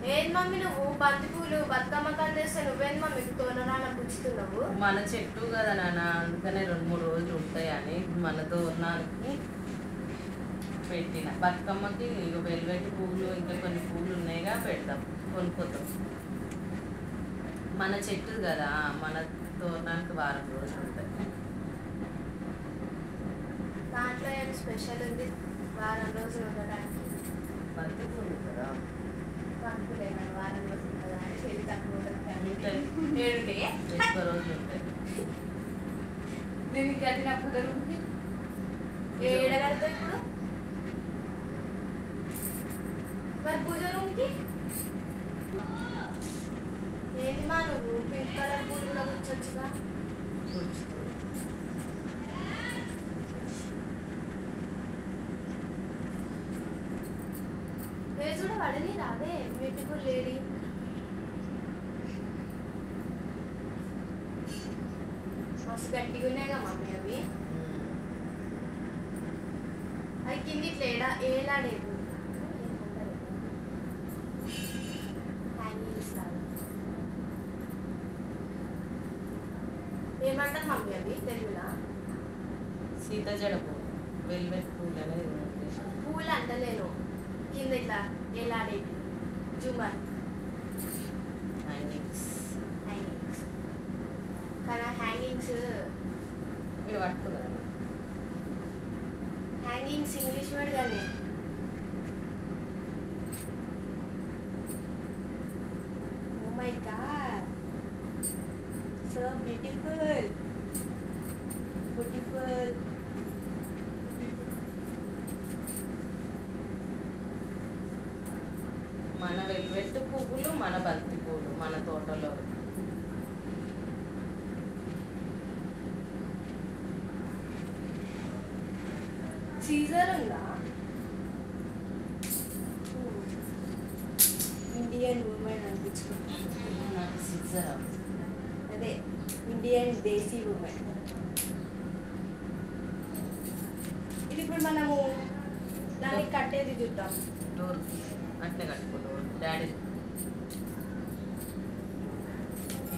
ఏది మమ్మీ నువ్వు బంతి పూలు బతుకమ్మ కళ్ళు తెస్తే నువ్వేంది మమ్మీ తోనరాన పుచ్చుతున్నావు మన చెట్టు కదా నాన్న అందుకనే రెండు మూడు రోజులు ఉంటాయని మన తోరణానికి పెట్టిన బతుకమ్మకి ఇక వెల్వెట్ పూలు ఇంకా కొన్ని పూలు ఉన్నాయిగా పెడతాం కొనుక్కోతాం మన చెట్టు కదా మన తోరణానికి వారం రోజులు ఉంటాయి దాంట్లో ఏం స్పెషల్ ఉంది వారం రోజులు ఉండడానికి బంతి పూలు కదా పంపులేను వారం రోజులు ఉండదా అని చెల్లి తక్కువ ఉంటుంది ఉంటాయి ఏడుంటే ఎక్కువ రోజులు ఉంటాయి నేను కట్టినప్పుడు ఏడగడతా ఇప్పుడు మరి పూజ రూమ్కి ఏంటి మా నువ్వు పింక్ కలర్ పూలు కూడా కూర్చోచ్చుగా కూర్చుంటుంది. వేసి కూడా పడని రాదే బ్యూటిఫుల్ లేడీ మస్తు గట్టిగా ఉన్నాయిగా మమ్మీ అవి అవి కింది ఇట్లా ఏడా ఏలాడేది హ్యాంగింగ్స్ లాగా ఏమంటారు మమ్మీ అవి తెలుగులా సీత జడ పూలు వెల్వెట్ పూలు అనేది ఉంది. పూలు అంటలేను కింద ఇట్లా ఏలాడేది జుమర్ హ్యాంగింగ్స్ హ్యాంగింగ్స్ కానీ హ్యాంగింగ్స్ మీరు పట్టుకున్నారు హ్యాంగింగ్స్ ఇంగ్లీష్ వర్డ్ కానీ oh my god so beautiful beautiful మన వెల్వెట్ పువ్వులు మన బంతి పూలు మన తోటలో సీజర్ ఉందా ఇండియన్ ఉమెన్ అనిపించుకుంటా నాకు సిక్సర్ అదే ఇండియన్ దేశీ ఉమెన్ ఇది ఇప్పుడు మనము దానికి కట్టేది చూద్దాం డోర్ అట్లే కట్టుకో డోర్ డాడీ